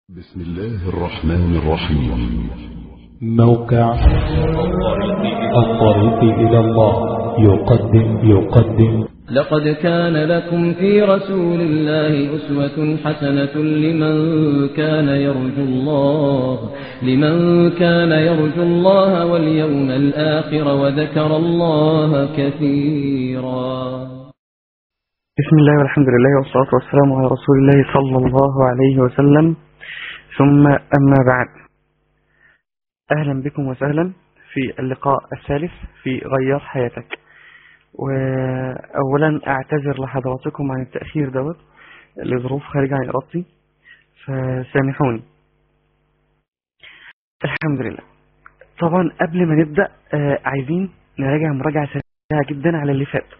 بسم الله الرحمن الرحيم موقع الطريق إلى الله يقدم يقدم لقد كان لكم في رسول الله أسوة حسنة لمن كان يرجو الله لمن كان يرجو الله واليوم الآخر وذكر الله كثيرا بسم الله والحمد لله والصلاة والسلام على رسول الله صلى الله عليه وسلم ثم أما بعد أهلا بكم وسهلا في اللقاء الثالث في غير حياتك وأولا أعتذر لحضراتكم عن التأخير دوت لظروف خارجة عن إرادتي فسامحوني الحمد لله طبعا قبل ما نبدأ آه، عايزين نراجع مراجعة سريعة جدا على اللي فات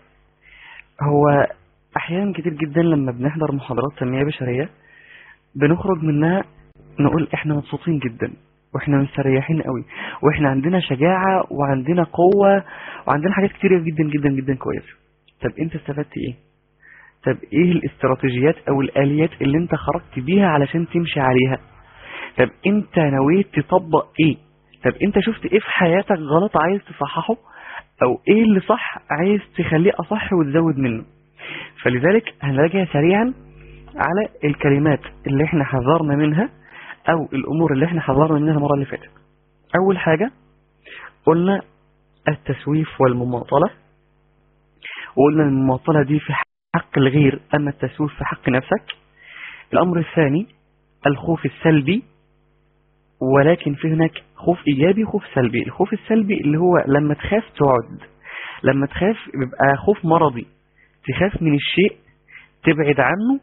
هو أحيانا كتير جدا لما بنحضر محاضرات تنمية بشرية بنخرج منها نقول احنا مبسوطين جدا واحنا مستريحين قوي واحنا عندنا شجاعة وعندنا قوة وعندنا حاجات كتيرة جدا جدا جدا كويسة طب انت استفدت ايه طب ايه الاستراتيجيات او الاليات اللي انت خرجت بيها علشان تمشي عليها طب انت نويت تطبق ايه طب انت شفت ايه في حياتك غلط عايز تصححه او ايه اللي صح عايز تخليه اصح وتزود منه فلذلك هنراجع سريعا على الكلمات اللي احنا حذرنا منها او الامور اللي احنا حذرنا منها المره اللي فاتت اول حاجه قلنا التسويف والمماطله وقلنا المماطله دي في حق الغير اما التسويف في حق نفسك الامر الثاني الخوف السلبي ولكن في هناك خوف ايجابي وخوف سلبي الخوف السلبي اللي هو لما تخاف تقعد لما تخاف بيبقى خوف مرضي تخاف من الشيء تبعد عنه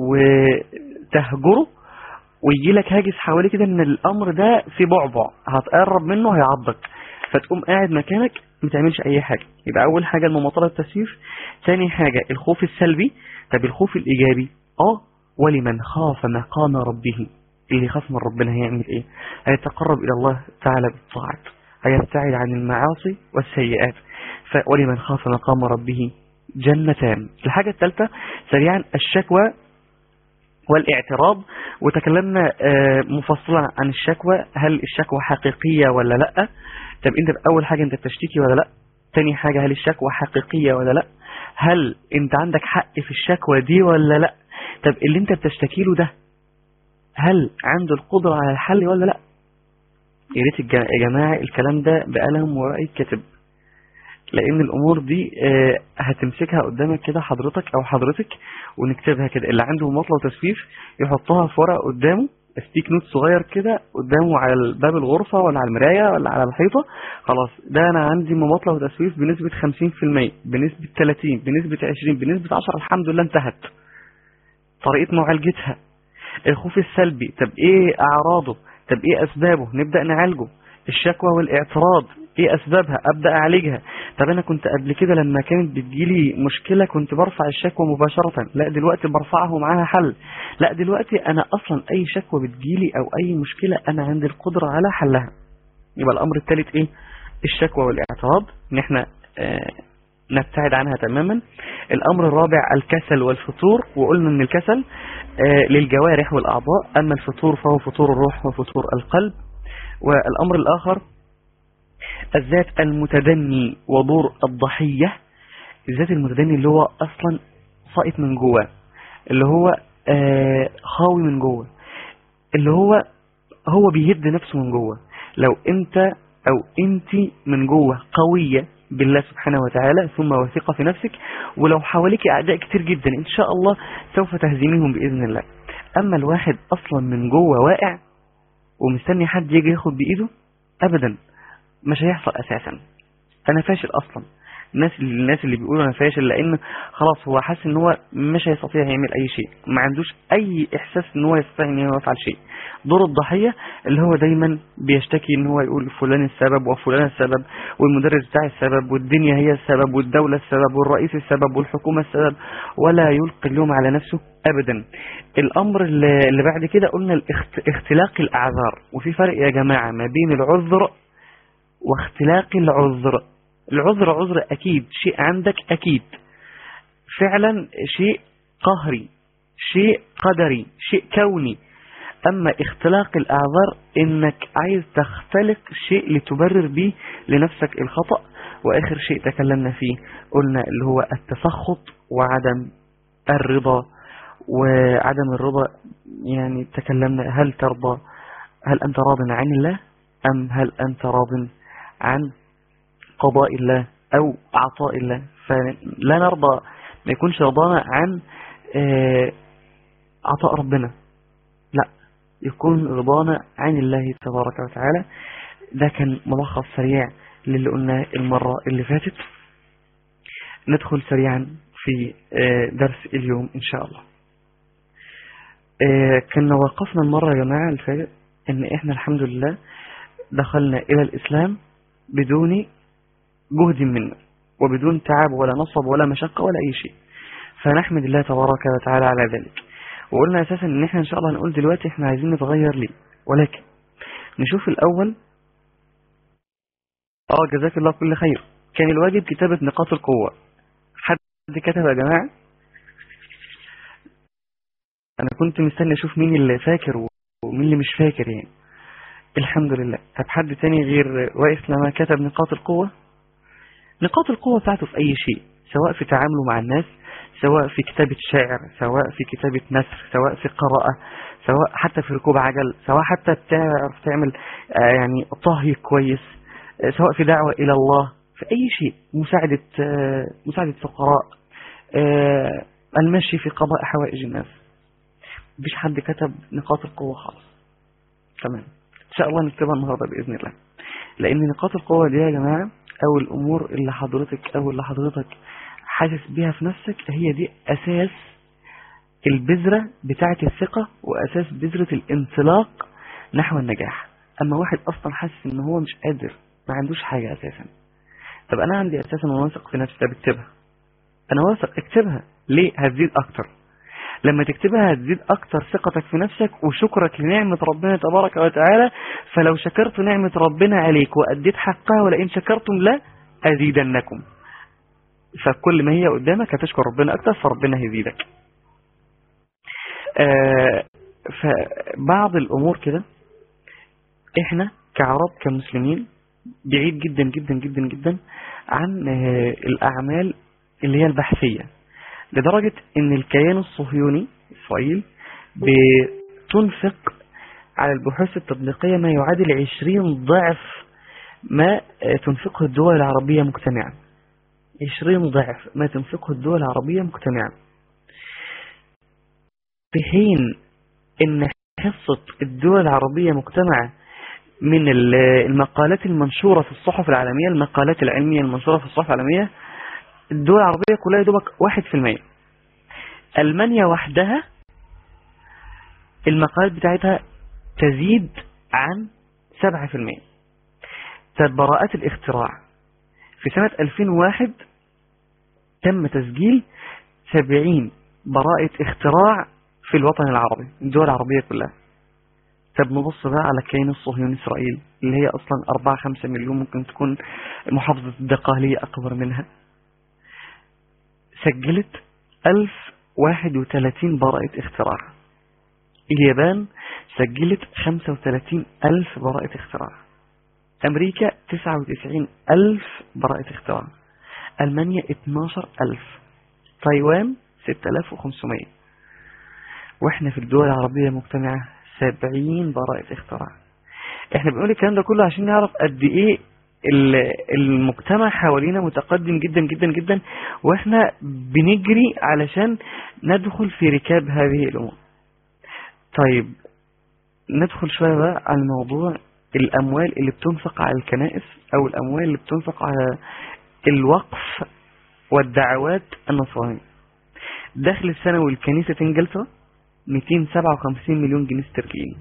وتهجره ويجي لك هاجس حواليه كده ان الامر ده في بعبع هتقرب منه هيعضك فتقوم قاعد مكانك ما تعملش اي حاجه يبقى اول حاجه المماطله التسويف ثاني حاجه الخوف السلبي طب الخوف الايجابي اه ولمن خاف مقام ربه اللي يخاف من ربنا هيعمل ايه هيتقرب الى الله تعالى بالطاعات هيبتعد عن المعاصي والسيئات ف- ولمن خاف مقام ربه جنتان الحاجة الثالثة سريعا الشكوى والاعتراض وتكلمنا آه، مفصلا عن الشكوى هل الشكوى حقيقية ولا لا طب انت اول حاجة انت بتشتكي ولا لا تاني حاجة هل الشكوى حقيقية ولا لا هل انت عندك حق في الشكوى دي ولا لا طب اللي انت بتشتكي له ده هل عنده القدرة على الحل ولا لا يا ريت الج- يا جماعة الكلام ده بقلم ورقة كتب لان الامور دي آه، هتمسكها قدامك كده حضرتك او حضرتك ونكتبها كده اللي عنده مماطله وتسويف يحطها في ورقه قدامه ستيك نوت صغير كده قدامه على باب الغرفه ولا على المرايه ولا على الحيطه خلاص ده انا عندي مماطله وتسويف بنسبه 50% بنسبه 30 بنسبه 20 بنسبه 10 الحمد لله انتهت طريقه معالجتها الخوف السلبي طب ايه اعراضه طب ايه اسبابه نبدا نعالجه الشكوى والاعتراض ايه اسبابها ابدا اعالجها طب انا كنت قبل كده لما كانت بتجيلي مشكله كنت برفع الشكوى مباشره لا دلوقتي برفعها ومعاها حل لا دلوقتي انا اصلا اي شكوى بتجيلي او اي مشكله انا عندي القدره على حلها يبقى الامر الثالث ايه الشكوى والاعتراض ان احنا آه نبتعد عنها تماما الامر الرابع الكسل والفتور وقلنا ان الكسل آه للجوارح والاعضاء اما الفتور فهو فتور الروح وفتور القلب والامر الاخر الذات المتدني ودور الضحية الذات المتدني اللي هو اصلا ساقط من جوه اللي هو آه خاوي من جوه اللي هو هو بيهد نفسه من جوه لو انت او انت من جوه قوية بالله سبحانه وتعالى ثم واثقة في نفسك ولو حواليك اعداء كتير جدا ان شاء الله سوف تهزميهم باذن الله اما الواحد اصلا من جوه واقع ومستني حد يجي ياخد بايده ابدا مش هيحصل اساسا انا فاشل اصلا الناس الناس اللي بيقولوا انا فاشل لان خلاص هو حاسس ان هو مش هيستطيع يعمل اي شيء ما عندوش اي احساس ان هو يستطيع ان هو يفعل شيء دور الضحيه اللي هو دايما بيشتكي ان هو يقول فلان السبب وفلان السبب والمدرس بتاعي السبب والدنيا هي السبب والدوله السبب والرئيس السبب والحكومه السبب ولا يلقي اللوم على نفسه ابدا الامر اللي اللي بعد كده قلنا الاخت- اختلاق الاعذار وفي فرق يا جماعه ما بين العذر واختلاق العذر العذر عذر أكيد شيء عندك أكيد فعلا شيء قهري شيء قدري شيء كوني أما اختلاق الأعذار إنك عايز تختلق شيء لتبرر به لنفسك الخطأ وآخر شيء تكلمنا فيه قلنا اللي هو التسخط وعدم الرضا وعدم الرضا يعني تكلمنا هل ترضى هل أنت راض عن الله أم هل أنت راض عن قضاء الله أو عطاء الله فلا نرضى ما يكونش رضانا عن آه، عطاء ربنا لا يكون رضانا عن الله تبارك وتعالى ده كان ملخص سريع للي قلناه المرة اللي فاتت ندخل سريعا في آه، درس اليوم إن شاء الله آه، كنا وقفنا المرة يا جماعة اللي فاتت إن إحنا الحمد لله دخلنا إلى الإسلام بدون جهد منا وبدون تعب ولا نصب ولا مشقة ولا أي شيء فنحمد الله تبارك وتعالى على ذلك وقلنا أساسا إن إحنا إن شاء الله هنقول دلوقتي إحنا عايزين نتغير ليه ولكن نشوف الأول آه جزاك الله كل خير كان الواجب كتابة نقاط القوة حد كتب يا جماعة أنا كنت مستني أشوف مين اللي فاكر ومين اللي مش فاكر يعني الحمد لله طب حد تاني غير واقف لما كتب نقاط القوة نقاط القوة بتاعته في أي شيء سواء في تعامله مع الناس سواء في كتابة شعر سواء في كتابة نثر سواء في قراءة سواء حتى في ركوب عجل سواء حتى بتعرف تعمل آه، يعني طهي كويس آه، سواء في دعوة إلى الله في أي شيء مساعدة آه، مساعدة فقراء آه، المشي في قضاء حوائج الناس مفيش حد كتب نقاط القوة خالص تمام إن شاء الله نكتبها النهاردة بإذن الله لأن نقاط القوة دي يا جماعة أو الأمور اللي حضرتك أو اللي حضرتك حاسس بيها في نفسك هي دي أساس البذرة بتاعة الثقة وأساس بذرة الانطلاق نحو النجاح أما واحد أصلا حاسس إن هو مش قادر ما عندوش حاجة أساسا طب أنا عندي أساسا واثق في نفسي طب اكتبها أنا واثق اكتبها ليه هتزيد أكتر لما تكتبها هتزيد أكتر ثقتك في نفسك وشكرك لنعمة ربنا تبارك وتعالى فلو شكرت نعمة ربنا عليك وأديت حقها ولئن شكرتم لا أزيدنكم فكل ما هي قدامك هتشكر ربنا أكتر فربنا هيزيدك آه فبعض الأمور كده إحنا كعرب كمسلمين بعيد جدا جدا جدا جدا عن آه الأعمال اللي هي البحثية لدرجة ان الكيان الصهيوني إسرائيل بتنفق على البحوث التطبيقية ما يعادل 20 ضعف ما تنفقه الدول العربية مجتمعا 20 ضعف ما تنفقه الدول العربية مجتمعا في حين ان حصة الدول العربية مجتمعة من المقالات المنشورة في الصحف العالمية المقالات العلمية المنشورة في الصحف العالمية الدول العربية كلها يدوبك واحد في المية ألمانيا وحدها المقالات بتاعتها تزيد عن سبعة في المية طب براءات الاختراع في سنة 2001 تم تسجيل سبعين براءة اختراع في الوطن العربي الدول العربية كلها طب نبص بقى على كيان الصهيوني إسرائيل اللي هي أصلا 4-5 مليون ممكن تكون محافظة الدقهلية أكبر منها سجلت 1031 براءة اختراع اليابان سجلت 35 ألف براءة اختراع أمريكا 99 ألف براءة اختراع ألمانيا 12 ألف تايوان 6500 واحنا في الدول العربية مجتمعة 70 براءة اختراع احنا بنقول الكلام ده كله عشان نعرف قد ايه المجتمع حوالينا متقدم جدا جدا جدا واحنا بنجري علشان ندخل في ركاب هذه الامور طيب ندخل شوية بقى على الموضوع الاموال اللي بتنفق على الكنائس او الاموال اللي بتنفق على الوقف والدعوات النصرانية دخل السنوي لكنيسة انجلترا 257 مليون جنيه استرليني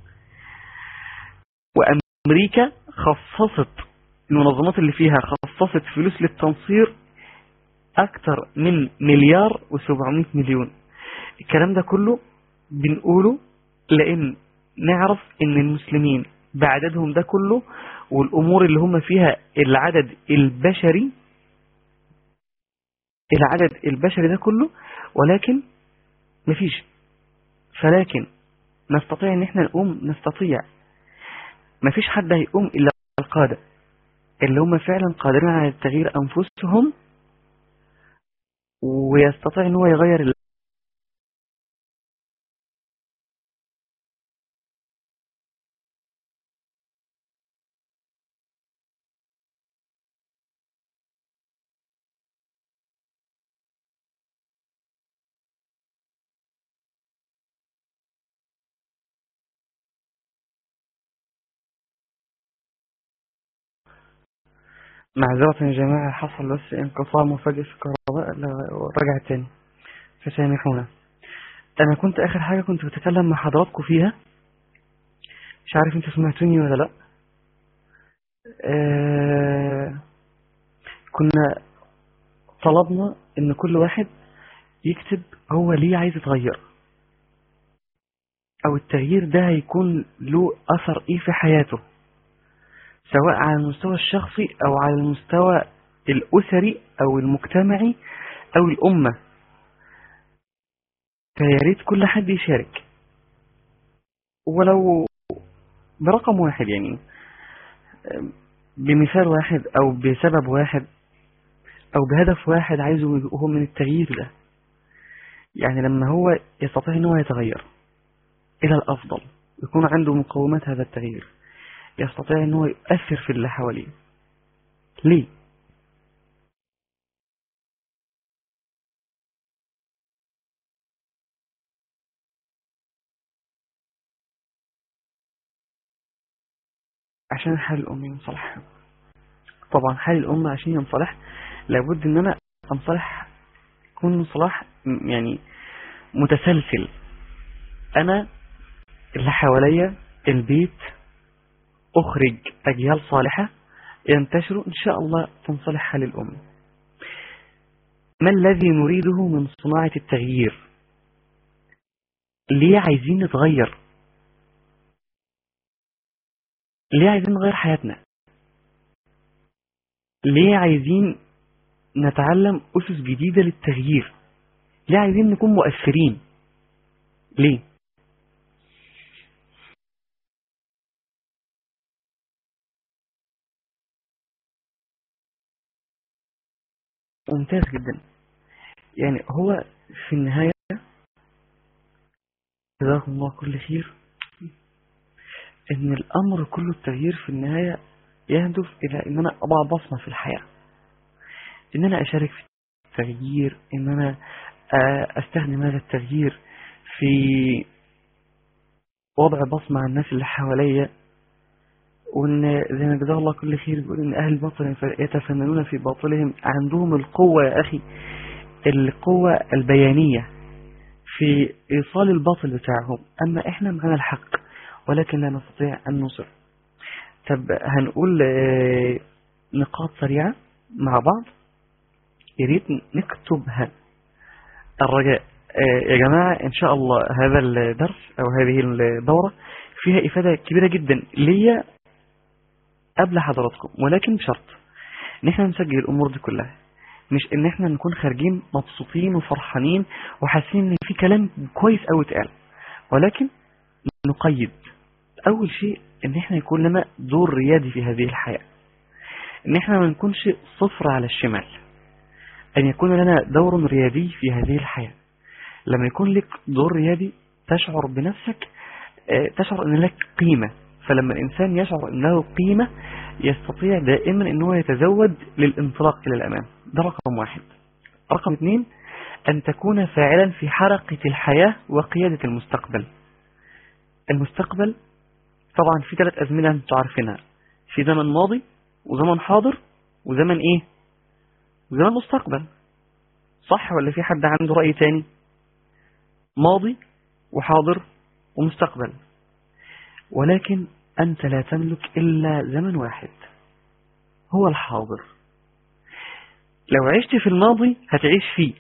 وامريكا خصصت المنظمات اللي فيها خصصت فلوس للتنصير اكتر من مليار و700 مليون الكلام ده كله بنقوله لان نعرف ان المسلمين بعددهم ده كله والامور اللي هم فيها العدد البشري العدد البشري ده كله ولكن مفيش فلكن نستطيع ان احنا نقوم نستطيع مفيش حد هيقوم الا القادة اللي هم فعلا قادرين على التغيير انفسهم ويستطيع ان هو يغير ال- معذرة يا جماعة حصل بس انقطاع مفاجئ في الكهرباء لا- رجع تاني فسامحونا انا كنت اخر حاجة كنت بتكلم مع حضراتكم فيها مش عارف انتوا سمعتوني ولا لا آه كنا طلبنا ان كل واحد يكتب هو ليه عايز يتغير او التغيير ده هيكون له اثر ايه في حياته سواء على المستوى الشخصي او على المستوى الاسري او المجتمعي او الامة فياريت كل حد يشارك ولو برقم واحد يعني بمثال واحد او بسبب واحد او بهدف واحد عايزه هو من التغيير ده يعني لما هو يستطيع ان هو يتغير الى الافضل يكون عنده مقومات هذا التغيير يستطيع ان هو يؤثر في اللي حواليه ليه عشان حال الأمة ينصلح طبعا حال الأمة عشان ينصلح لابد ان انا انصلح يكون صلاح م- يعني متسلسل انا اللي حواليا البيت اخرج اجيال صالحة ينتشروا ان شاء الله تنصلح حال الامة ما الذي نريده من صناعة التغيير ليه عايزين نتغير ليه عايزين نغير حياتنا ليه عايزين نتعلم أسس جديدة للتغيير ليه عايزين نكون مؤثرين ليه ممتاز جدا يعني هو في النهاية جزاكم الله كل خير ان الامر كله التغيير في النهاية يهدف الى ان انا اضع بصمة في الحياة ان انا اشارك في التغيير ان انا آه، استخدم هذا التغيير في وضع بصمة على الناس اللي حواليا وان زي ما جزاه الله كل خير بيقول ان اهل الباطل يتفننون في باطلهم عندهم القوة يا اخي القوة البيانية في ايصال الباطل بتاعهم اما احنا معنا الحق ولكن لا نستطيع ان نصر طب هنقول آه، نقاط سريعة مع بعض يا ريت نكتبها الرجاء آه، يا جماعة إن شاء الله هذا الدرس أو هذه الدورة فيها إفادة كبيرة جدا ليا قبل حضراتكم ولكن بشرط إن إحنا نسجل الأمور دي كلها مش إن إحنا نكون خارجين مبسوطين وفرحانين وحاسين إن في كلام كويس أوي اتقال ولكن نقيد أول شيء إن إحنا يكون لنا دور ريادي في هذه الحياة إن إحنا ما نكونش صفر على الشمال أن يكون لنا دور ريادي في هذه الحياة لما يكون لك دور ريادي تشعر بنفسك آه، تشعر أن لك قيمة فلما الإنسان يشعر أن له قيمة يستطيع دائما أنه يتزود للانطلاق إلى الأمام ده رقم واحد رقم اثنين أن تكون فاعلا في حركة الحياة وقيادة المستقبل المستقبل طبعا في ثلاث أزمنة أنتم عارفينها في زمن ماضي وزمن حاضر وزمن إيه وزمن مستقبل صح ولا في حد عنده رأي تاني ماضي وحاضر ومستقبل ولكن أنت لا تملك إلا زمن واحد هو الحاضر لو عشت في الماضي هتعيش فيه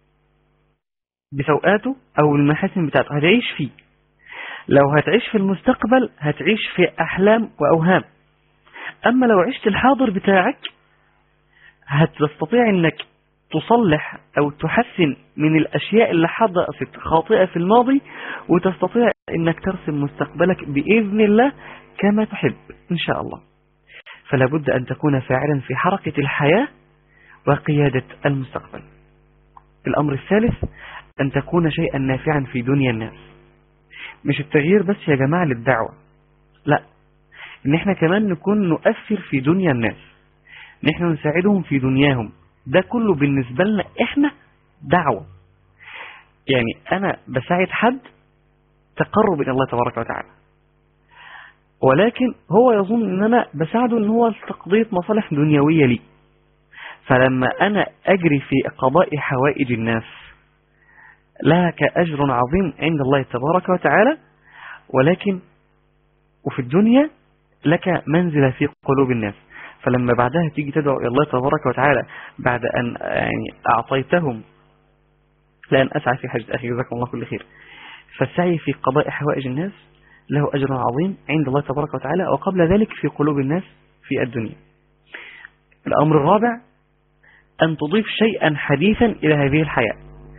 بسوءاته أو المحاسن بتاعته هتعيش فيه لو هتعيش في المستقبل هتعيش في أحلام وأوهام أما لو عشت الحاضر بتاعك هتستطيع أنك تصلح أو تحسن من الأشياء اللي حدثت خاطئة في الماضي وتستطيع انك ترسم مستقبلك بإذن الله كما تحب إن شاء الله فلا بد أن تكون فاعلا في حركة الحياة وقيادة المستقبل الأمر الثالث أن تكون شيئا نافعا في دنيا الناس مش التغيير بس يا جماعة للدعوة لا ان احنا كمان نكون نؤثر في دنيا الناس ان احنا نساعدهم في دنياهم ده كله بالنسبة لنا احنا دعوة يعني انا بساعد حد تقرب الى الله تبارك وتعالى ولكن هو يظن ان انا بساعده ان هو تقضية مصالح دنيوية لي فلما انا اجري في قضاء حوائج الناس لك اجر عظيم عند الله تبارك وتعالى ولكن وفي الدنيا لك منزلة في قلوب الناس فلما بعدها تيجي تدعو إلى الله تبارك وتعالى بعد أن يعني أعطيتهم لأن أسعى في حاجة أخي جزاكم الله كل خير فالسعي في قضاء حوائج الناس له أجر عظيم عند الله تبارك وتعالى وقبل ذلك في قلوب الناس في الدنيا الأمر الرابع أن تضيف شيئا حديثا إلى هذه الحياة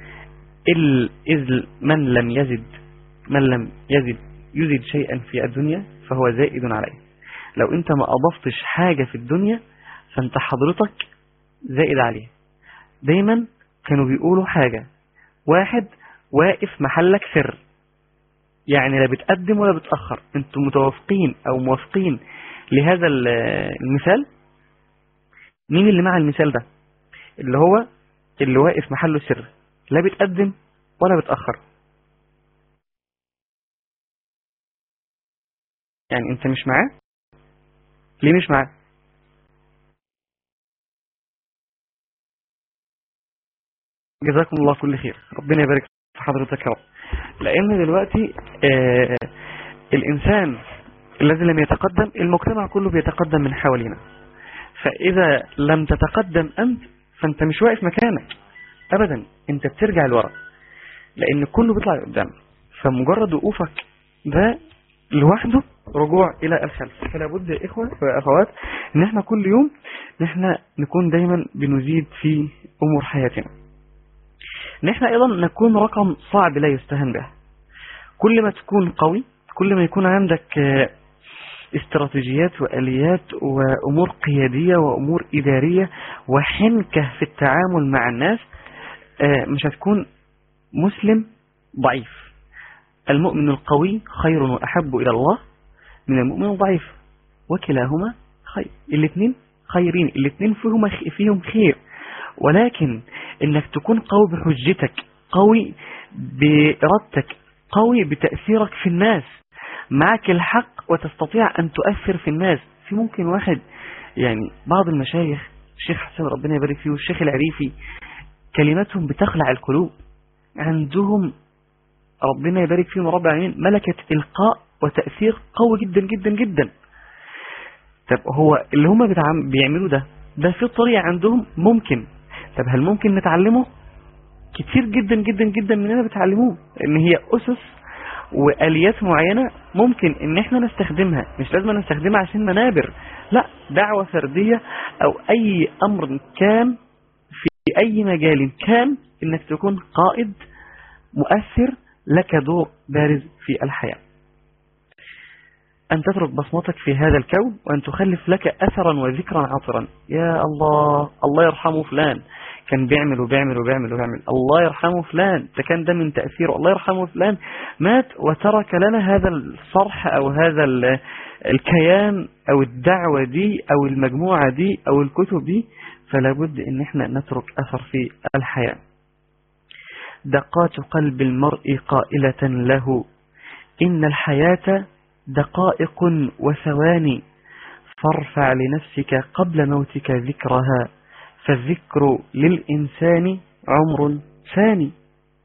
إذ من لم يزد من لم يزد يزد شيئا في الدنيا فهو زائد عليه لو انت ما اضفتش حاجة في الدنيا فانت حضرتك زائد عليه دايما كانوا بيقولوا حاجة واحد واقف محلك سر يعني لا بتقدم ولا بتأخر انتم متوافقين او موافقين لهذا المثال مين اللي مع المثال ده اللي هو اللي واقف محله سر لا بتقدم ولا بتأخر يعني انت مش معاه ليه مش معاه جزاكم الله كل خير ربنا يبارك في حضرتك يا رب لان دلوقتي آه الانسان الذي لم يتقدم المجتمع كله بيتقدم من حوالينا فاذا لم تتقدم انت فانت مش واقف مكانك ابدا انت بترجع لورا لان كله بيطلع قدام فمجرد وقوفك ده لوحده رجوع الى الخلف فلا بد يا اخوة واخوات ان احنا كل يوم ان احنا نكون دايما بنزيد في امور حياتنا ان احنا ايضا نكون رقم صعب لا يستهان به كل ما تكون قوي كل ما يكون عندك استراتيجيات واليات وامور قيادية وامور ادارية وحنكة في التعامل مع الناس مش هتكون مسلم ضعيف المؤمن القوي خير وأحب إلى الله من المؤمن الضعيف وكلاهما خير الاثنين خيرين الاثنين فيهم فيهم خير ولكن انك تكون قوي بحجتك قوي بإرادتك قوي بتأثيرك في الناس معك الحق وتستطيع أن تؤثر في الناس في ممكن واحد يعني بعض المشايخ الشيخ حسين ربنا يبارك فيه والشيخ العريفي كلماتهم بتخلع القلوب عندهم ربنا يبارك فيهم رب العالمين ملكة إلقاء وتأثير قوي جدا جدا جدا طب هو اللي هم بيعملوا ده ده في طريقة عندهم ممكن طب هل ممكن نتعلمه كتير جدا جدا جدا مننا بتعلموه ان هي أسس وآليات معينة ممكن ان احنا نستخدمها مش لازم نستخدمها عشان منابر لا دعوة فردية او اي امر كان في اي مجال كان انك تكون قائد مؤثر لك دور بارز في الحياة أن تترك بصمتك في هذا الكون وأن تخلف لك أثرا وذكرا عطرا يا الله الله يرحمه فلان كان بيعمل وبيعمل وبيعمل وبيعمل الله يرحمه فلان ده كان ده من تأثيره الله يرحمه فلان مات وترك لنا هذا الصرح أو هذا الكيان أو الدعوة دي أو المجموعة دي أو الكتب دي فلا بد ان احنا نترك أثر في الحياة دقات قلب المرء قائلة له إن الحياة دقائق وثواني فارفع لنفسك قبل موتك ذكرها فالذكر للإنسان عمر ثاني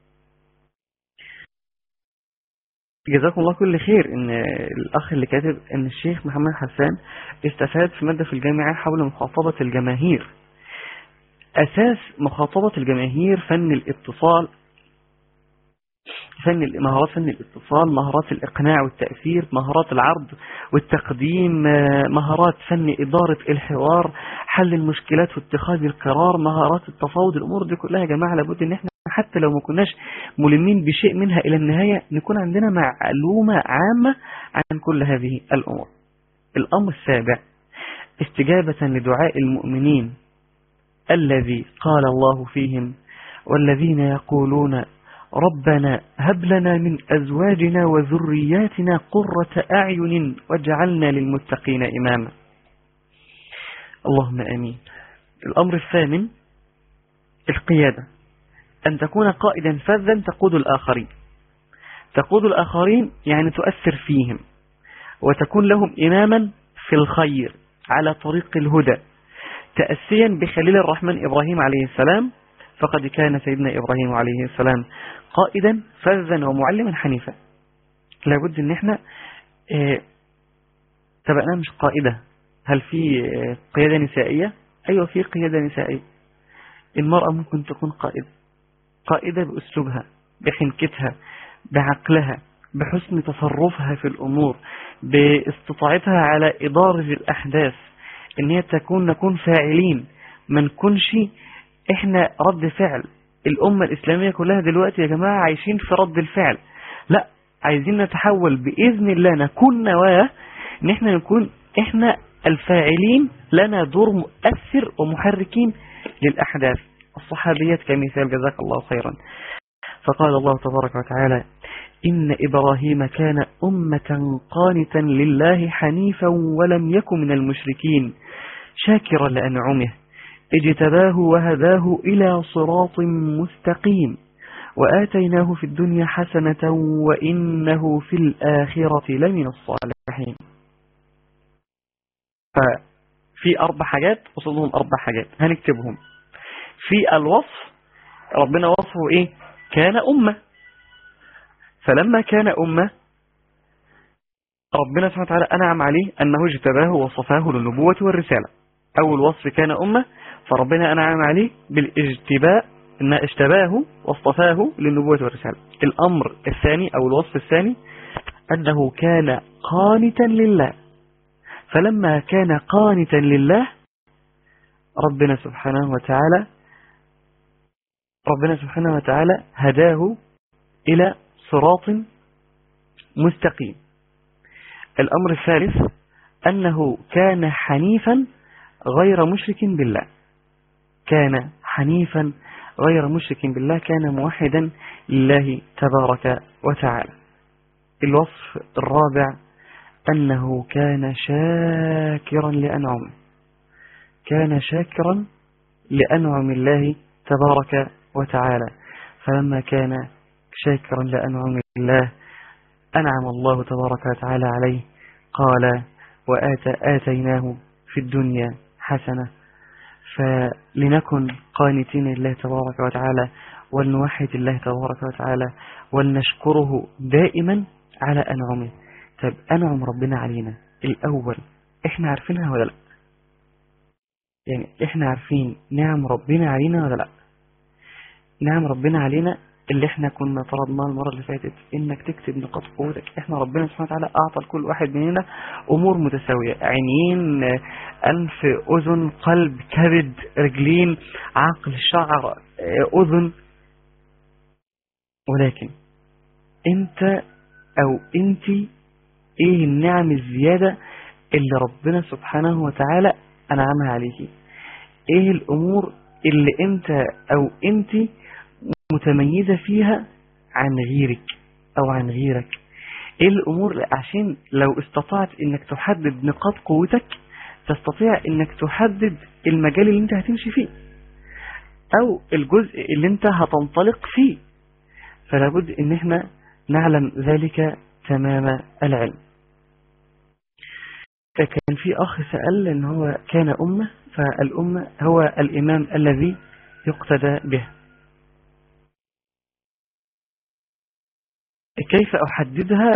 جزاكم الله كل خير ان الاخ اللي كاتب ان الشيخ محمد حسان استفاد في مادة في الجامعة حول مخاطبة الجماهير اساس مخاطبة الجماهير فن الاتصال فن مهارات فن الاتصال مهارات الإقناع والتأثير مهارات العرض والتقديم آه، مهارات فن إدارة الحوار حل المشكلات واتخاذ القرار مهارات التفاوض الأمور دي كلها يا جماعة لابد ان احنا حتى لو ما كناش ملمين بشيء منها إلى النهاية نكون عندنا معلومة عامة عن كل هذه الأمور الأمر السابع استجابة لدعاء المؤمنين الذي قال الله فيهم والذين يقولون ربنا هب لنا من أزواجنا وذرياتنا قرة أعين واجعلنا للمتقين إماما اللهم أمين الأمر الثامن القيادة أن تكون قائدا فذا تقود الآخرين تقود الآخرين يعني تؤثر فيهم وتكون لهم إماما في الخير على طريق الهدى تأسيا بخليل الرحمن إبراهيم عليه السلام فقد كان سيدنا إبراهيم عليه السلام قائدا فذا ومعلما حنيفا لابد ان احنا اه تبقنا مش قائدة هل في اه قيادة نسائية ايوه في قيادة نسائية المرأة ممكن تكون قائدة قائدة بأسلوبها بحنكتها بعقلها بحسن تصرفها في الأمور باستطاعتها على إدارة الأحداث ان هي تكون نكون فاعلين ما نكونش احنا رد فعل الأمة الإسلامية كلها دلوقتي يا جماعة عايشين في رد الفعل لا عايزين نتحول بإذن الله نكون نواة ان احنا نكون احنا الفاعلين لنا دور مؤثر ومحركين للأحداث الصحابيات كمثال جزاك الله خيرا فقال الله تبارك وتعالى إن إبراهيم كان أمة قانتا لله حنيفا ولم يكن من المشركين شاكرا لأنعمه اجتباه وهداه إلى صراط مستقيم وآتيناه في الدنيا حسنة وإنه في الآخرة لمن الصالحين ففي أربع حاجات وصلهم أربع حاجات هنكتبهم في الوصف ربنا وصفه إيه كان أمة فلما كان أمة ربنا سبحانه وتعالى أنعم عليه أنه اجتباه وصفاه للنبوة والرسالة أول وصف كان أمة فربنا أنعم عليه بالاجتباء أن اجتباه واصطفاه للنبوة والرسالة الأمر الثاني أو الوصف الثاني أنه كان قانتا لله فلما كان قانتا لله ربنا سبحانه وتعالى ربنا سبحانه وتعالى هداه إلى صراط مستقيم الأمر الثالث أنه كان حنيفا غير مشرك بالله كان حنيفا غير مشرك بالله كان موحدا لله تبارك وتعالى الوصف الرابع أنه كان شاكرا لأنعمه كان شاكرا لأنعم الله تبارك وتعالى فلما كان شاكرا لأنعم الله أنعم الله تبارك وتعالى عليه قال وآت آتيناه في الدنيا حسنة فلنكن قانتين لله تبارك وتعالى ولنوحد الله تبارك وتعالى ولنشكره دائما على أنعمه طب أنعم ربنا علينا الأول إحنا عارفينها ولا لا يعني إحنا عارفين نعم ربنا علينا ولا لا نعم ربنا علينا اللي احنا كنا طلبناه المرة اللي فاتت انك تكتب نقاط قوتك احنا ربنا سبحانه وتعالى اعطى لكل واحد مننا امور متساوية عينين انف اذن قلب كبد رجلين عقل شعر اذن ولكن انت او انت ايه النعم الزيادة اللي ربنا سبحانه وتعالى انعمها عليكي ايه الامور اللي انت او انت متميزة فيها عن غيرك او عن غيرك ايه الامور عشان لو استطعت انك تحدد نقاط قوتك تستطيع انك تحدد المجال اللي انت هتمشي فيه او الجزء اللي انت هتنطلق فيه فلا بد ان احنا نعلم ذلك تمام العلم كان في اخ سأل ان هو كان امة فالامة هو الامام الذي يقتدى به كيف أحددها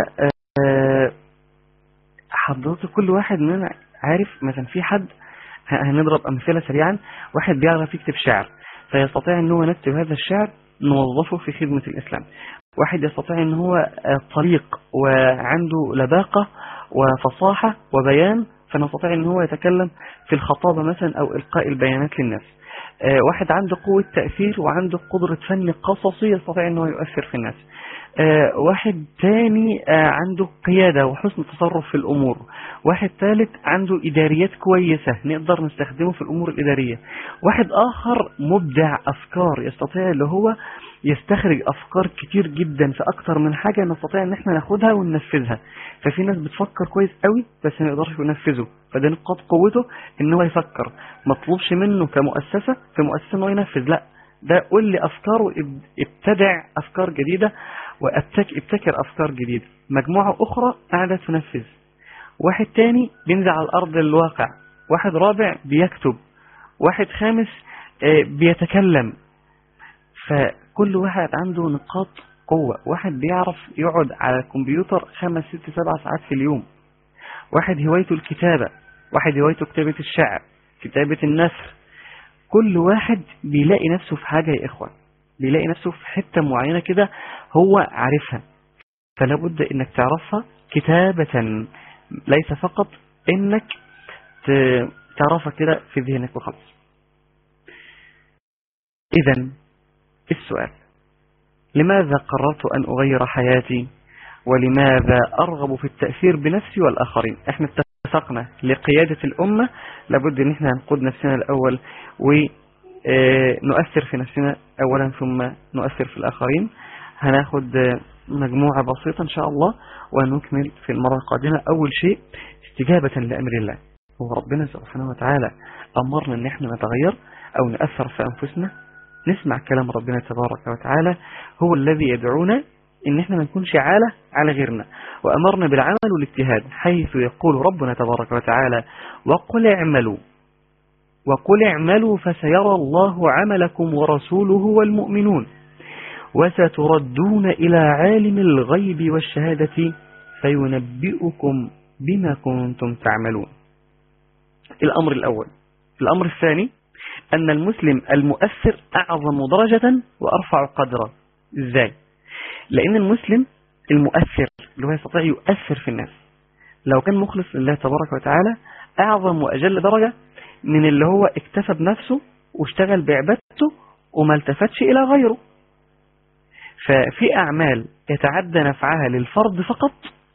حضرت كل واحد مننا عارف مثلا في حد هنضرب أمثلة سريعا واحد بيعرف يكتب شعر فيستطيع أنه نكتب هذا الشعر نوظفه في خدمة الإسلام واحد يستطيع ان هو آه، طليق وعنده لباقة وفصاحة وبيان فنستطيع ان هو يتكلم في الخطابة مثلا او القاء البيانات للناس آه، واحد عنده قوة تأثير وعنده قدرة فن قصصي يستطيع ان هو يؤثر في الناس آه، واحد تاني آه، عنده قيادة وحسن تصرف في الأمور واحد ثالث عنده إداريات كويسة نقدر نستخدمه في الأمور الإدارية واحد آخر مبدع أفكار يستطيع اللي هو يستخرج أفكار كتير جدا في أكتر من حاجة نستطيع إن احنا ناخدها وننفذها ففي ناس بتفكر كويس قوي بس ما يقدرش ينفذه فده نقاط قوته إن هو يفكر مطلوبش منه كمؤسسة في مؤسسة إن هو ينفذ لا ده قول لي أفكار وابتدع أفكار جديدة وابتكر أفكار جديدة مجموعة أخرى قاعدة تنفذ واحد تاني بينزل على الأرض الواقع واحد رابع بيكتب واحد خامس آه، بيتكلم فكل واحد عنده نقاط قوة واحد بيعرف يقعد على الكمبيوتر خمس ست سبع ساعات في اليوم واحد هوايته الكتابة واحد هوايته كتابة الشعر كتابة النثر كل واحد بيلاقي نفسه في حاجة يا إخوان بيلاقي نفسه في حتة معينة كده هو عارفها فلا بد انك تعرفها كتابة ليس فقط انك تعرفها كده في ذهنك وخلاص اذا السؤال لماذا قررت ان اغير حياتي ولماذا ارغب في التأثير بنفسي والاخرين احنا اتفقنا لقيادة الامة لابد ان احنا نقود نفسنا الاول ونؤثر في نفسنا اولا ثم نؤثر في الاخرين هناخد مجموعة بسيطة إن شاء الله ونكمل في المرة القادمة أول شيء استجابة لأمر الله هو ربنا سبحانه وتعالى أمرنا أن احنا نتغير أو نأثر في أنفسنا نسمع كلام ربنا تبارك وتعالى هو الذي يدعونا ان احنا ما نكونش عالة على غيرنا وامرنا بالعمل والاجتهاد حيث يقول ربنا تبارك وتعالى وقل اعملوا وقل اعملوا فسيرى الله عملكم ورسوله والمؤمنون وستردون إلى عالم الغيب والشهادة فينبئكم بما كنتم تعملون الأمر الأول الأمر الثاني أن المسلم المؤثر أعظم درجة وأرفع قدرا إزاي؟ لأن المسلم المؤثر اللي هو يستطيع يؤثر في الناس لو كان مخلص لله تبارك وتعالى أعظم وأجل درجة من اللي هو اكتفى بنفسه واشتغل بعبادته وما التفتش إلى غيره ففي أعمال يتعدى نفعها للفرد فقط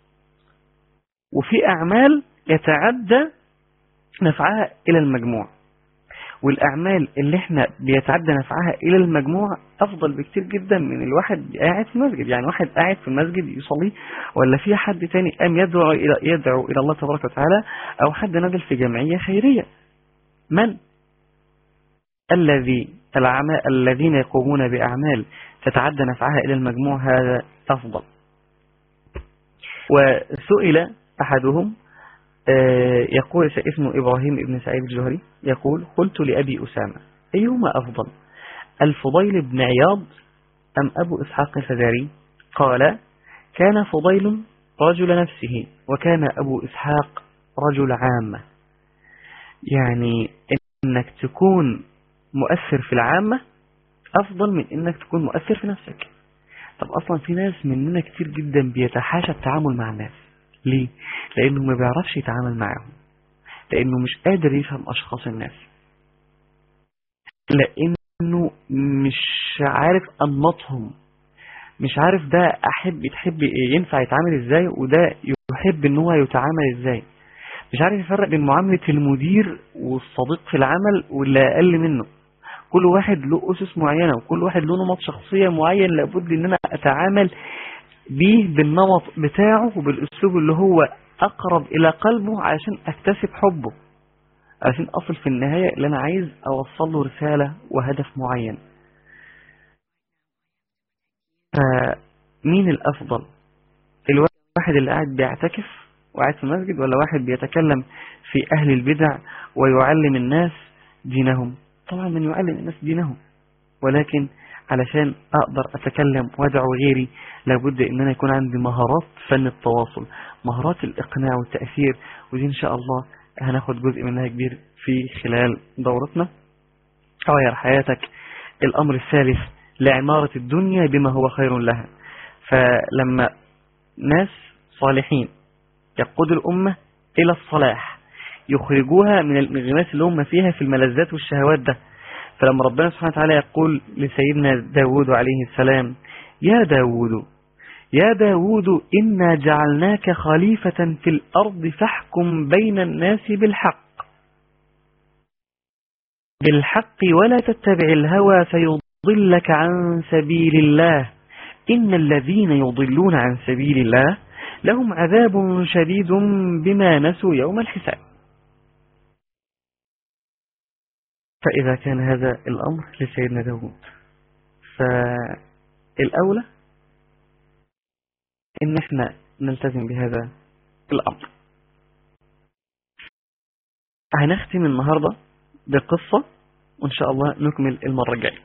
وفي أعمال يتعدى نفعها إلى المجموع والأعمال اللي احنا بيتعدى نفعها إلى المجموع أفضل بكتير جدا من الواحد قاعد في المسجد يعني واحد قاعد في المسجد يصلي ولا في حد تاني قام يدعو إلى, يدعو إلى الله تبارك وتعالى أو حد نزل في جمعية خيرية من الذي الذين يقومون بأعمال تتعدى نفعها إلى المجموع هذا أفضل وسئل أحدهم آه، يقول اسمه إبراهيم ابن سعيد الجهري يقول قلت لأبي أسامة أيهما أفضل الفضيل بن عياض أم أبو إسحاق الفزاري قال كان فضيل رجل نفسه وكان أبو إسحاق رجل عامة يعني إنك تكون مؤثر في العامة أفضل من إنك تكون مؤثر في نفسك طب أصلا في ناس مننا كتير جدا بيتحاشى التعامل مع الناس ليه؟ لأنه ما بيعرفش يتعامل معهم لأنه مش قادر يفهم أشخاص الناس لأنه مش عارف أنمطهم مش عارف ده أحب يتحب ينفع يتعامل إزاي وده يحب إن هو يتعامل إزاي مش عارف يفرق بين معاملة المدير والصديق في العمل واللي أقل منه كل واحد له أسس معينة وكل واحد له نمط شخصية معين لابد ان انا اتعامل به بالنمط بتاعه وبالاسلوب اللي هو اقرب الى قلبه علشان اكتسب حبه علشان اصل في النهاية اللي انا عايز اوصل له رسالة وهدف معين فمين الافضل الواحد اللي قاعد بيعتكف وقاعد في المسجد ولا واحد بيتكلم في اهل البدع ويعلم الناس دينهم طبعا من يعلم الناس دينهم ولكن علشان أقدر أتكلم وأدعو غيري لابد أن أنا يكون عندي مهارات فن التواصل مهارات الإقناع والتأثير ودي إن شاء الله هناخد جزء منها كبير في خلال دورتنا غير حياتك الأمر الثالث لعمارة الدنيا بما هو خير لها فلما ناس صالحين يقودوا الأمة إلى الصلاح يخرجوها من الانغماس اللي هم فيها في الملذات والشهوات ده فلما ربنا سبحانه وتعالى يقول لسيدنا داود عليه السلام يا داود يا داود إنا جعلناك خليفة في الأرض فاحكم بين الناس بالحق بالحق ولا تتبع الهوى فيضلك عن سبيل الله إن الذين يضلون عن سبيل الله لهم عذاب شديد بما نسوا يوم الحساب فإذا كان هذا الأمر لسيدنا داود فالأولى إن احنا نلتزم بهذا الأمر هنختم النهاردة بقصة وإن شاء الله نكمل المرة الجاية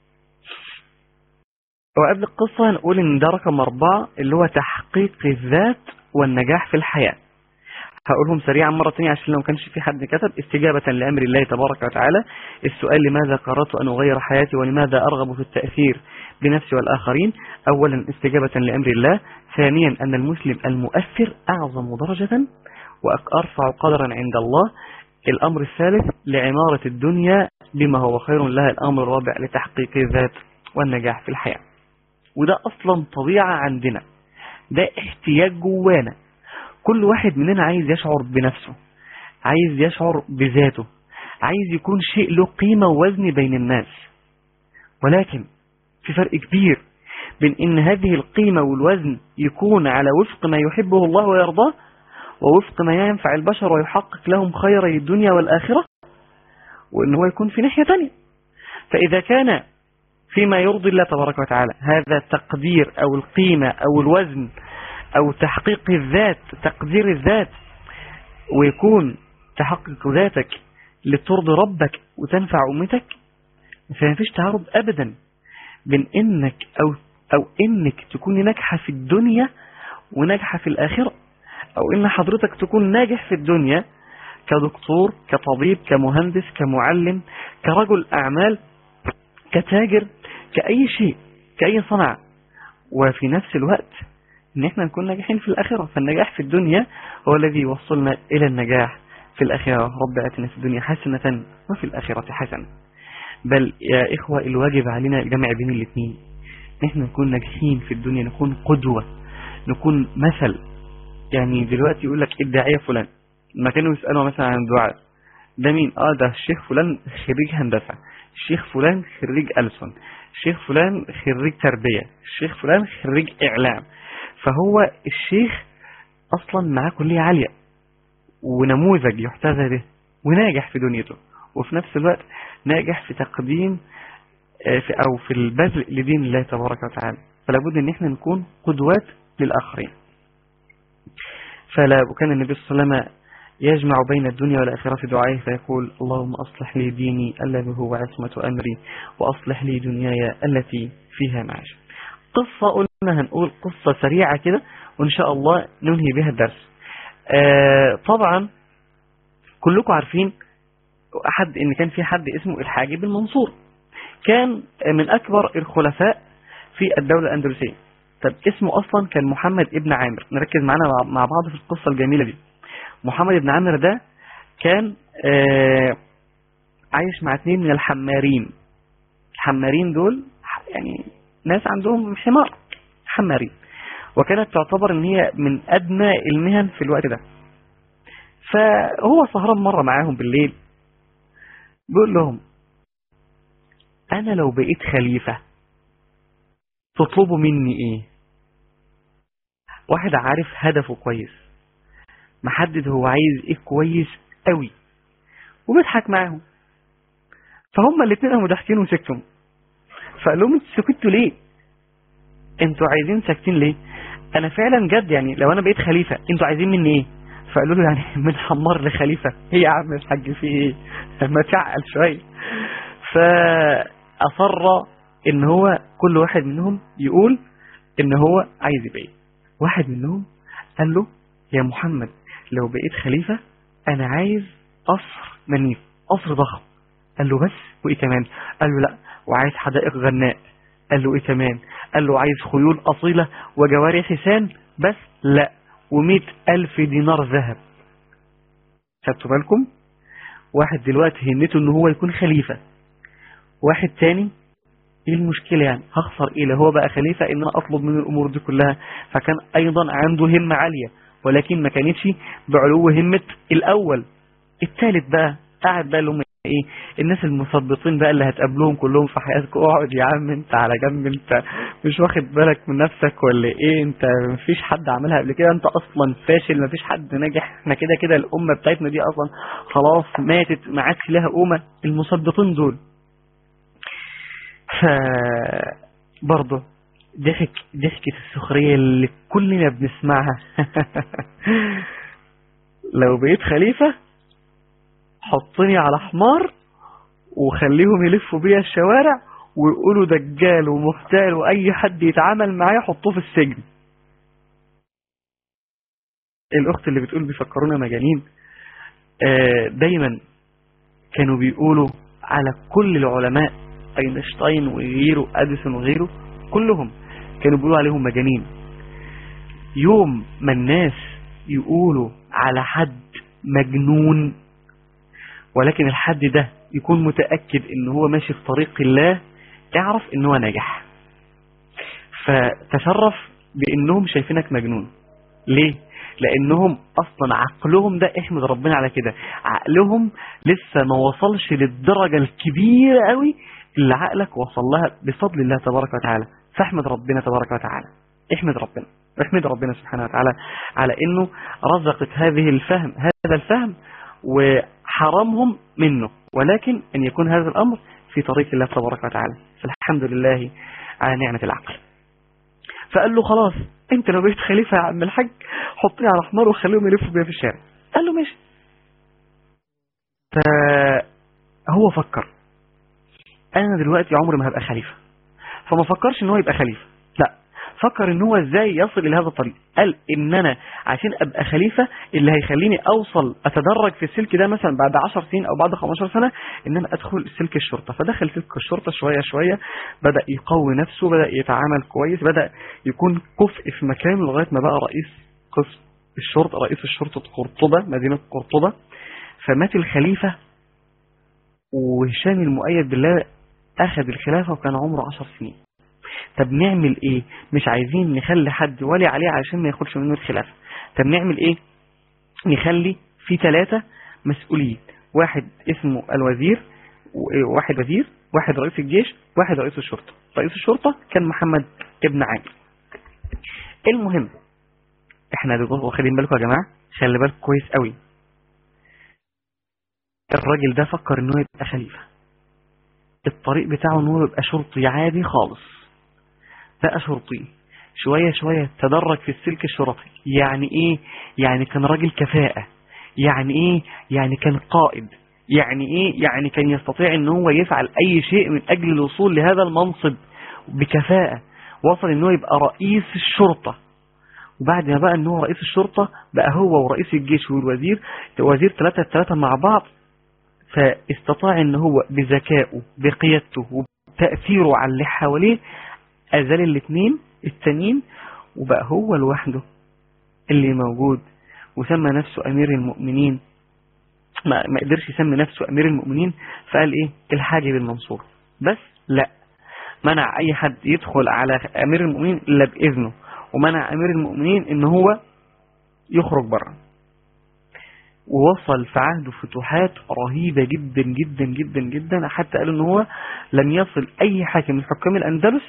وقبل القصة هنقول إن ده رقم أربعة اللي هو تحقيق الذات والنجاح في الحياة هقولهم سريعا مرة تانية عشان لو ما كانش في حد كتب استجابة لأمر الله تبارك وتعالى السؤال لماذا قررت أن أغير حياتي ولماذا أرغب في التأثير بنفسي والآخرين أولا استجابة لأمر الله ثانيا أن المسلم المؤثر أعظم درجة وأرفع قدرا عند الله الأمر الثالث لعمارة الدنيا بما هو خير لها الأمر الرابع لتحقيق الذات والنجاح في الحياة وده أصلا طبيعة عندنا ده احتياج جوانا كل واحد مننا عايز يشعر بنفسه عايز يشعر بذاته عايز يكون شيء له قيمة ووزن بين الناس ولكن في فرق كبير بين ان هذه القيمة والوزن يكون على وفق ما يحبه الله ويرضاه ووفق ما ينفع البشر ويحقق لهم خيري الدنيا والآخرة وان هو يكون في ناحية تانية فإذا كان فيما يرضي الله تبارك وتعالى هذا التقدير أو القيمة أو الوزن أو تحقيق الذات تقدير الذات ويكون تحقق ذاتك لترضي ربك وتنفع أمتك فما فيش تعارض أبدا بين إنك أو, أو إنك تكون ناجحة في الدنيا وناجحة في الآخرة أو إن حضرتك تكون ناجح في الدنيا كدكتور كطبيب كمهندس كمعلم كرجل أعمال كتاجر كأي شيء كأي صنعة وفي نفس الوقت ان احنا نكون ناجحين في الآخرة فالنجاح في الدنيا هو الذي يوصلنا إلى النجاح في الآخرة رب آتنا في الدنيا حسنة وفي الآخرة حسنة بل يا إخوة الواجب علينا الجمع بين الاثنين احنا نكون ناجحين في الدنيا نكون قدوة نكون مثل يعني دلوقتي يقول لك الداعية فلان لما كانوا يسألوا مثلا عن الدعاء ده مين اه ده الشيخ فلان خريج هندسة الشيخ فلان خريج ألسن الشيخ فلان خريج تربية الشيخ فلان خريج إعلام فهو الشيخ أصلا معاه كلية عالية ونموذج يحتذى به وناجح في دنيته وفي نفس الوقت ناجح في تقديم في أو في البذل لدين الله تبارك وتعالى فلا بد ان احنا نكون قدوات للآخرين فلا وكان النبي صلى الله عليه وسلم يجمع بين الدنيا والآخرة في دعائه فيقول اللهم أصلح لي ديني الذي هو عصمة أمري وأصلح لي دنياي التي فيها معاش قصة قلنا هنقول قصة سريعة كده وإن شاء الله ننهي بها الدرس آه طبعا كلكم عارفين أحد إن كان في حد اسمه الحاجب المنصور كان من أكبر الخلفاء في الدولة الأندلسية طب اسمه أصلا كان محمد ابن عامر نركز معنا مع بعض في القصة الجميلة دي محمد ابن عامر ده كان آه عايش مع اثنين من الحمارين الحمارين دول يعني ناس عندهم حمار حمارين وكانت تعتبر ان هي من ادنى المهن في الوقت ده فهو سهران مرة معاهم بالليل بيقول لهم انا لو بقيت خليفة تطلبوا مني ايه واحد عارف هدفه كويس محدد هو عايز ايه كويس قوي وبيضحك معاهم فهم الاثنين قاموا ضاحكين وسكتوا فقال لهم انتوا سكتوا ليه انتوا عايزين ساكتين ليه انا فعلا جد يعني لو انا بقيت خليفة انتوا عايزين مني ايه فقالوا له يعني من حمار لخليفة ايه يا عم الحاج في ايه ما تعقل شوية فاصر ان هو كل واحد منهم يقول ان هو عايز يبقى ايه واحد منهم قال له يا محمد لو بقيت خليفة انا عايز قصر منيف قصر ضخم قال له بس وايه كمان قال له لا وعايز حدائق غناء قال له ايه كمان قال له عايز خيول اصيلة وجواري حسان بس لا ومئة الف دينار ذهب خدتوا بالكم واحد دلوقتي همته ان هو يكون خليفة واحد تاني ايه المشكلة يعني هخسر ايه لو هو بقى خليفة ان انا اطلب من الامور دي كلها فكان ايضا عنده همة عالية ولكن ما كانتش بعلو همة الاول الثالث بقى قاعد بقى اللي هم ايه الناس المثبطين بقى اللي هتقابلوهم كلهم في حياتك اقعد يا عم انت على جنب انت مش واخد بالك من نفسك ولا ايه انت مفيش حد عملها قبل كده انت اصلا فاشل مفيش حد ناجح احنا كده كده الامة بتاعتنا دي اصلا خلاص ماتت ما عادش لها قومة المثبطين دول ف برضه ضحك ضحكة السخرية اللي كلنا بنسمعها لو بقيت خليفة حطني على حمار وخليهم يلفوا بيا الشوارع ويقولوا دجال ومحتال واي حد يتعامل معاه حطوه في السجن الاخت اللي بتقول بيفكرونا مجانين آه، دايما كانوا بيقولوا على كل العلماء اينشتاين وغيره اديسون وغيره كلهم كانوا بيقولوا عليهم مجانين يوم ما الناس يقولوا على حد مجنون ولكن الحد ده يكون متأكد ان هو ماشي في طريق الله اعرف ان هو ناجح فتشرف بانهم شايفينك مجنون ليه لانهم اصلا عقلهم ده احمد ربنا على كده عقلهم لسه ما وصلش للدرجة الكبيرة قوي اللي عقلك وصل لها بفضل الله تبارك وتعالى فاحمد ربنا تبارك وتعالى احمد ربنا احمد ربنا سبحانه وتعالى على انه رزقت هذه الفهم هذا الفهم وحرمهم منه ولكن ان يكون هذا الامر في طريق الله تبارك وتعالى فالحمد لله على نعمة العقل فقال له خلاص انت لو بقيت خليفة يا عم الحاج حطني على حمار وخليهم يلفوا بيها في الشارع قال له ماشي فهو فكر انا دلوقتي عمري ما هبقى خليفة فما فكرش ان هو يبقى خليفة لا فكر ان هو ازاي يصل الى هذا الطريق قال ان انا عشان ابقى خليفة اللي هيخليني اوصل اتدرج في السلك ده مثلا بعد 10 سنين او بعد 15 سنة ان انا ادخل سلك الشرطة فدخل سلك الشرطة شوية شوية بدأ يقوي نفسه بدأ يتعامل كويس بدأ يكون كفء في مكان لغاية ما بقى رئيس قسم الشرطة رئيس الشرطة قرطبة مدينة قرطبة فمات الخليفة وهشام المؤيد بالله اخذ الخلافة وكان عمره 10 سنين طب نعمل ايه مش عايزين نخلي حد ولي عليه عشان ما ياخدش منه الخلافة طب نعمل ايه نخلي في ثلاثة مسؤولين واحد اسمه الوزير واحد وزير واحد رئيس الجيش واحد رئيس الشرطة رئيس الشرطة كان محمد ابن عامر المهم احنا دلوقتي واخدين بالكم يا جماعة خلي بالكم كويس قوي الراجل ده فكر انه يبقى خليفة الطريق بتاعه انه يبقى شرطي عادي خالص بقى شرطي شوية شوية تدرج في السلك الشرطي يعني ايه يعني كان راجل كفاءة يعني ايه يعني كان قائد يعني ايه يعني كان يستطيع ان هو يفعل اي شيء من اجل الوصول لهذا المنصب بكفاءة وصل ان هو يبقى رئيس الشرطة وبعد ما بقى ان هو رئيس الشرطة بقى هو ورئيس الجيش والوزير وزير ثلاثة الثلاثة مع بعض فاستطاع ان هو بذكائه بقيادته وتأثيره على اللي حواليه أزال الاثنين التانيين وبقى هو لوحده اللي موجود وسمى نفسه أمير المؤمنين ما, ما قدرش يسمي نفسه أمير المؤمنين فقال إيه الحاجب المنصور بس لا منع أي حد يدخل على أمير المؤمنين إلا بإذنه ومنع أمير المؤمنين إن هو يخرج بره ووصل في عهده فتوحات رهيبة جدا جدا جدا جدا حتى قالوا ان هو لم يصل اي حاكم من حكام الاندلس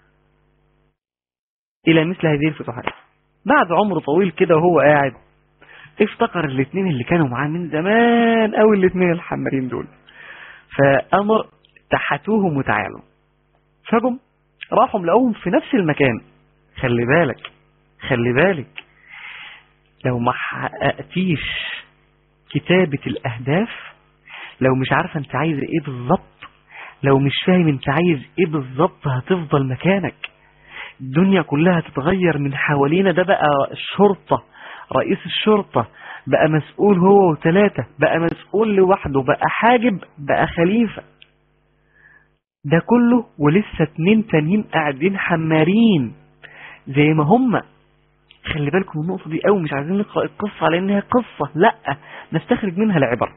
الى مثل هذه الفتوحات بعد عمر طويل كده وهو قاعد افتكر الاثنين اللي كانوا معاه من زمان قوي الاثنين الحمارين دول فامر تحتوهم وتعالوا فجم راحوا لقوهم في نفس المكان خلي بالك خلي بالك لو ما حققتيش كتابة الأهداف لو مش عارفة انت عايز ايه بالظبط لو مش فاهم انت عايز ايه بالظبط هتفضل مكانك الدنيا كلها تتغير من حوالينا ده بقى الشرطة رئيس الشرطة بقى مسؤول هو وثلاثة بقى مسؤول لوحده بقى حاجب بقى خليفة ده كله ولسه اتنين تانيين قاعدين حمارين زي ما هم خلي بالكم من النقطة دي قوي مش عايزين نقرأ القصة على انها قصة لا نستخرج منها العبر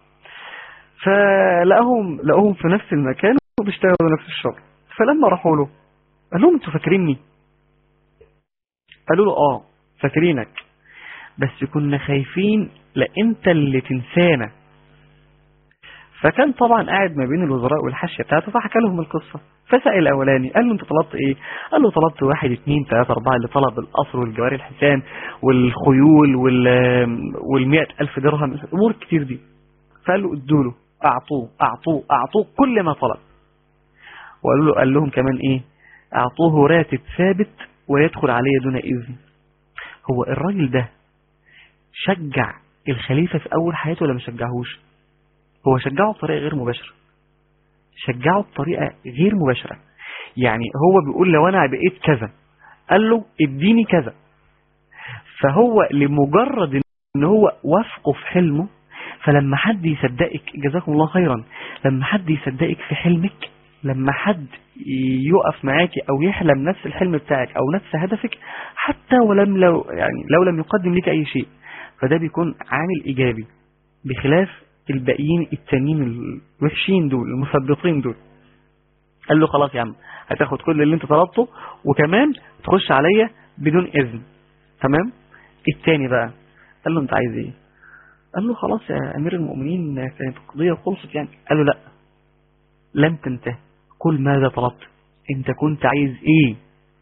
فلقاهم لقوهم في نفس المكان وبيشتغلوا نفس الشغل فلما راحوا له قال لهم انتوا فاكريني قالوا له اه فاكرينك بس كنا خايفين لا انت اللي تنسانا فكان طبعا قاعد ما بين الوزراء والحاشية بتاعته فحكى لهم القصة فسأل الأولاني قال له أنت طلبت إيه قال له طلبت واحد اتنين تلاتة أربعة اللي طلب القصر والجواري الحسان والخيول وال والمئة ألف درهم الأمور كتير دي فقال له ادوا له أعطوه أعطوه أعطوه كل ما طلب وقالوا له قال لهم كمان إيه أعطوه راتب ثابت ويدخل عليه دون إذن هو الراجل ده شجع الخليفة في أول حياته ولا ما شجعهوش هو شجعه بطريقة غير مباشرة شجعه بطريقة غير مباشرة يعني هو بيقول لو أنا بقيت كذا قال له اديني كذا فهو لمجرد ان هو وافقه في حلمه فلما حد يصدقك جزاكم الله خيرا لما حد يصدقك في حلمك لما حد يقف معاكي او يحلم نفس الحلم بتاعك او نفس هدفك حتى ولم لو يعني لو لم يقدم لك اي شيء فده بيكون عامل ايجابي بخلاف الباقيين التانيين الوحشين دول المثبطين دول قال له خلاص يا عم هتاخد كل اللي انت طلبته وكمان تخش عليا بدون اذن تمام التاني بقى قال له انت عايز ايه قال له خلاص يا امير المؤمنين كانت القضية خلصت يعني قال له لا لم تنتهي كل ماذا طلبت انت كنت عايز ايه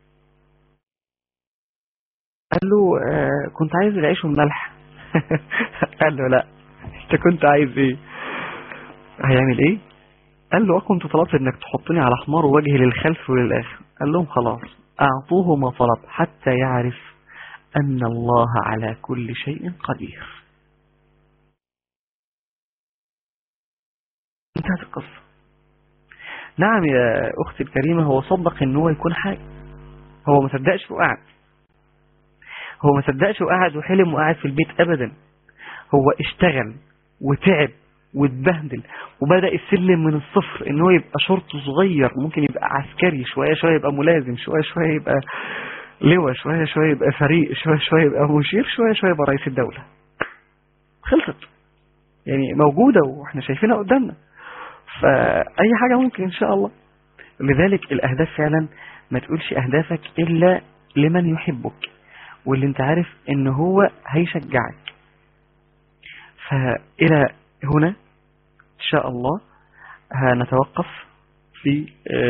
قال له آه كنت عايز العيش والملح قال له لا انت كنت عايز ايه هيعمل ايه قال له كنت طلبت انك تحطني على حمار وجهي للخلف وللاخر قال لهم خلاص اعطوه ما طلب حتى يعرف ان الله على كل شيء قدير انتهت القصة نعم يا اختي الكريمة هو صدق ان هو يكون حاجة هو ما صدقش وقعد هو ما صدقش وقعد وحلم وقعد في البيت ابدا هو اشتغل وتعب واتبهدل وبدأ السلم من الصفر ان هو يبقى شرط صغير ممكن يبقى عسكري شوية شوية يبقى ملازم شوية شوية يبقى لواء شوية شوية يبقى فريق شوية شوية يبقى مشير شوية شوية يبقى رئيس الدولة خلصت يعني موجودة واحنا شايفينها قدامنا فأي حاجة ممكن إن شاء الله لذلك الأهداف فعلا ما تقولش أهدافك إلا لمن يحبك واللي انت عارف ان هو هيشجعك فإلى هنا إن شاء الله هنتوقف في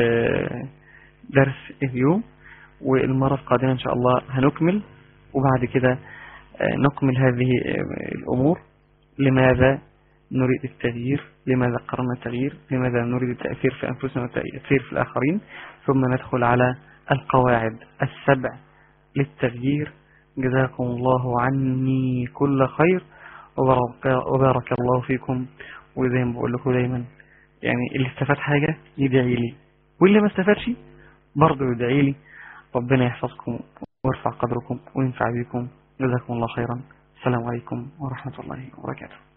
درس اليوم والمرة القادمة إن شاء الله هنكمل وبعد كده نكمل هذه الأمور لماذا نريد التغيير لماذا قررنا التغيير لماذا نريد التأثير في أنفسنا والتأثير في الآخرين ثم ندخل على القواعد السبع للتغيير جزاكم الله عني كل خير وبارك, وبارك الله فيكم وزي ما بقول لكم دايما يعني اللي استفاد حاجة يدعي لي واللي ما استفادش برضه يدعي لي ربنا يحفظكم ويرفع قدركم وينفع بكم جزاكم الله خيرا السلام عليكم ورحمة الله وبركاته